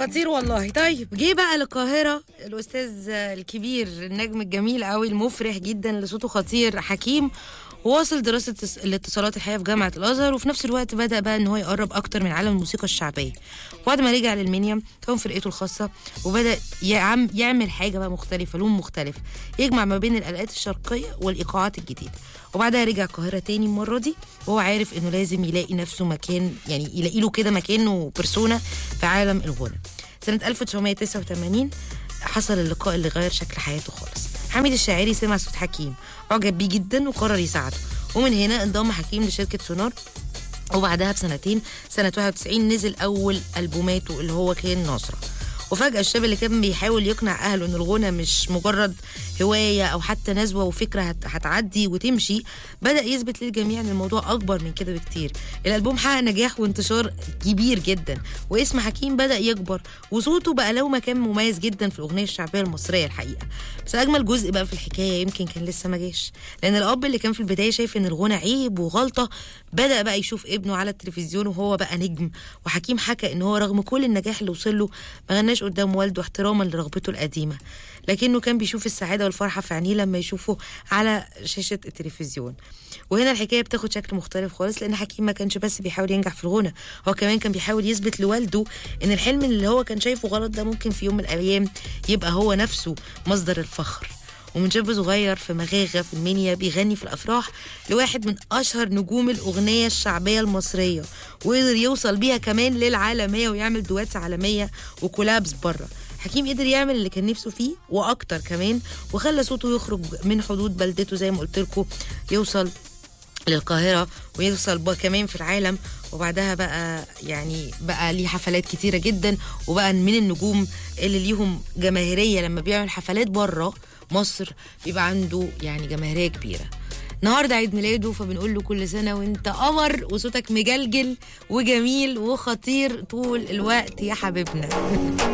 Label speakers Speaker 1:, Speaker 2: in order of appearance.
Speaker 1: خطير والله طيب جه بقى القاهرة الأستاذ الكبير النجم الجميل قوي المفرح جدا اللي صوته خطير حكيم واصل دراسة الاتصالات الحقيقة في جامعة الأزهر وفي نفس الوقت بدأ بقى إن هو يقرب أكتر من عالم الموسيقى الشعبية وبعد ما رجع للمنيا كون فرقته الخاصة وبدأ يعم يعمل حاجة بقى مختلفة لون مختلف يجمع ما بين الآلات الشرقية والإيقاعات الجديدة وبعدها رجع القاهرة تاني المرة دي وهو عارف إنه لازم يلاقي نفسه مكان يعني يلاقي له كده مكان وبرسونا في عالم الغنى سنة 1989 حصل اللقاء اللي غير شكل حياته خالص حميد الشاعري سمع صوت حكيم أعجب بيه جدا وقرر يساعده ومن هنا انضم حكيم لشركة سونار وبعدها بسنتين سنة 91 نزل أول ألبوماته اللي هو كان ناصرة وفجأة الشاب اللي كان بيحاول يقنع أهله إن الغنى مش مجرد هواية أو حتى نزوة وفكرة هت- هتعدي وتمشي بدأ يثبت للجميع إن الموضوع أكبر من كده بكتير الألبوم حقق نجاح وانتشار كبير جدا واسم حكيم بدأ يكبر وصوته بقى له مكان مميز جدا في الأغنية الشعبية المصرية الحقيقة بس أجمل جزء بقى في الحكاية يمكن كان لسه ما جاش لأن الأب اللي كان في البداية شايف إن الغنى عيب وغلطة بدأ بقى يشوف ابنه على التلفزيون وهو بقى نجم وحكيم حكى إن هو رغم كل النجاح اللي وصل له ما غناش قدام والده احتراما لرغبته القديمة لكنه كان بيشوف السعادة والفرحة في عينيه لما يشوفه على شاشة التلفزيون وهنا الحكاية بتاخد شكل مختلف خالص لأن حكيم ما كانش بس بيحاول ينجح في الغنى هو كمان كان بيحاول يثبت لوالده إن الحلم اللي هو كان شايفه غلط ده ممكن في يوم من الأيام يبقى هو نفسه مصدر الفخر ومن شاب صغير في مغاغة في المنيا بيغني في الأفراح لواحد من أشهر نجوم الأغنية الشعبية المصرية وقدر يوصل بيها كمان للعالمية ويعمل دوات عالمية وكولابس بره حكيم قدر يعمل اللي كان نفسه فيه وأكتر كمان وخلى صوته يخرج من حدود بلدته زي ما قلت لكم يوصل للقاهرة ويوصل بقى كمان في العالم وبعدها بقى يعني بقى ليه حفلات كتيرة جدا وبقى من النجوم اللي ليهم جماهيرية لما بيعمل حفلات بره مصر بيبقى عنده يعني جماهيرية كبيرة النهارده عيد ميلاده فبنقول له كل سنة وانت قمر وصوتك مجلجل وجميل وخطير طول الوقت يا حبيبنا